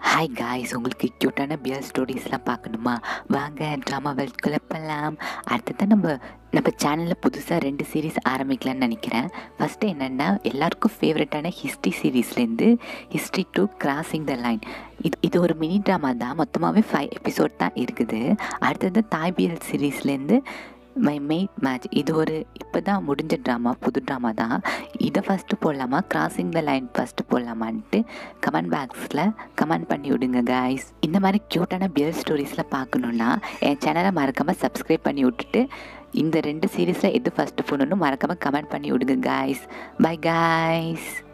hi guys உங்களுக்கு க்யூட்டான pier ஸ்டோரிஸ்லாம் பார்க்கணுமா வாங்க ட்ராமா வெல்குள்ளே போகலாம் அடுத்ததான் நம்ம நம்ம சேனலில் புதுசாக ரெண்டு சீரீஸ் ஆரம்பிக்கலாம்னு நினைக்கிறேன் ஃபஸ்ட்டு என்னென்னா எல்லாருக்கும் ஃபேவரட்டான ஹிஸ்ட்ரி சீரீஸ்லேருந்து history to crossing the line இது இது ஒரு மினி ட்ராமா தான் மொத்தமாகவே ஃபைவ் எபிசோட் தான் இருக்குது அடுத்தது தாய்பியல் சீரீஸ்லேருந்து மை மெய்ட் மேட்ச் இது ஒரு இப்போ தான் முடிஞ்ச ட்ராமா புது ட்ராமா தான் இதை ஃபஸ்ட்டு போடலாமா கிராசிங் த லைன் ஃபஸ்ட்டு போடலாமான்ட்டு கமெண்ட் பாக்ஸில் கமெண்ட் பண்ணி விடுங்க காய்ஸ் இந்த மாதிரி க்யூட்டான பியர் ஸ்டோரிஸ்லாம் பார்க்கணுன்னா என் சேனலை மறக்காமல் சப்ஸ்கிரைப் பண்ணி விட்டுட்டு இந்த ரெண்டு சீரீஸில் எது ஃபஸ்ட்டு போகணுன்னு மறக்காமல் கமெண்ட் பண்ணி விடுங்க காய்ஸ் பை காய்ஸ்